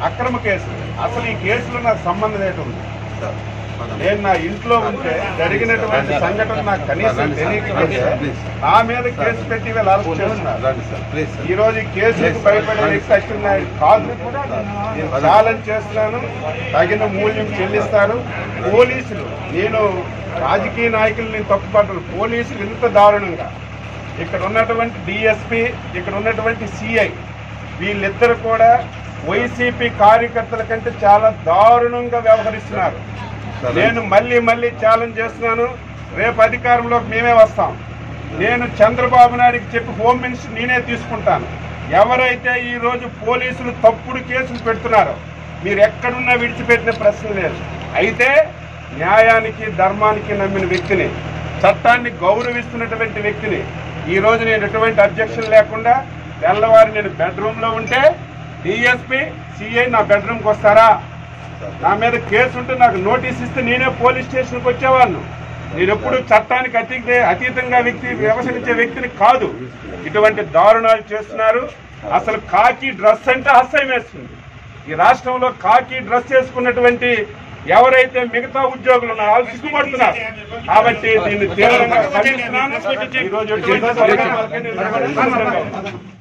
అక్రమ కేసులు అసలు ఈ కేసులో నాకు సంబంధం ఏంటి ఉంది నేను నా ఇంట్లో ఉంటే జరిగినటువంటి సంఘటన నాకు కనీసం తెలియకపోతే నా మీద కేసు పెట్టి వీళ్ళు అరెస్ట్ చేస్తున్నారు ఈ రోజు ఈ కేసులకు భయపడే వ్యక్తి అచ్చెన్నాయుడు కాదు నేను ఛాలెంజ్ చేస్తున్నాను తగిన మూల్యం చెల్లిస్తారు పోలీసులు నేను రాజకీయ నాయకులు నేను తప్పుపడ్డాను పోలీసులు ఇంత దారుణంగా ఇక్కడ ఉన్నటువంటి డిఎస్పి ఇక్కడ ఉన్నటువంటి సిఐ వీళ్ళిద్దరు కూడా వైసీపీ కార్యకర్తల కంటే చాలా దారుణంగా వ్యవహరిస్తున్నారు నేను మళ్ళీ మళ్ళీ ఛాలెంజ్ చేస్తున్నాను రేపు అధికారంలోకి మేమే వస్తాం నేను చంద్రబాబు నాయుడికి చెప్పి హోమ్ మినిస్టర్ నేనే తీసుకుంటాను ఎవరైతే ఈ రోజు పోలీసులు తప్పుడు కేసులు పెడుతున్నారో మీరు ఎక్కడున్నా విడిచిపెట్టిన ప్రశ్న లేదు అయితే న్యాయానికి ధర్మానికి నమ్మిన వ్యక్తిని చట్టాన్ని గౌరవిస్తున్నటువంటి వ్యక్తిని ఈ రోజు నేను ఎటువంటి అబ్జెక్షన్ లేకుండా తెల్లవారి నేను బెడ్రూమ్ లో ఉంటే డిఎస్పి సిఐ నా బెడ్రూమ్కి వస్తారా నా మీద కేసు ఉంటే నాకు నోటీస్ ఇస్తే నేనే పోలీస్ స్టేషన్కి వచ్చేవాడిని నేను ఎప్పుడు చట్టానికి అతీత అతీతంగా వ్యక్తి వ్యవహరించే వ్యక్తిని కాదు ఇటువంటి దారుణాలు చేస్తున్నారు అసలు కాకి డ్రెస్ అంటే అసహ్యం వేస్తుంది ఈ రాష్ట్రంలో కాకి డ్రెస్ చేసుకున్నటువంటి ఎవరైతే మిగతా ఉద్యోగులు ఉన్నారో వాళ్ళు సిగ్గుపడుతున్నారు కాబట్టి దీన్ని తీవ్రంగా ఖండిస్తున్నాను ఈ రోజు ఎటువంటి పరిణామాలకైనా నేను సిద్ధంగా ఉన్నాను.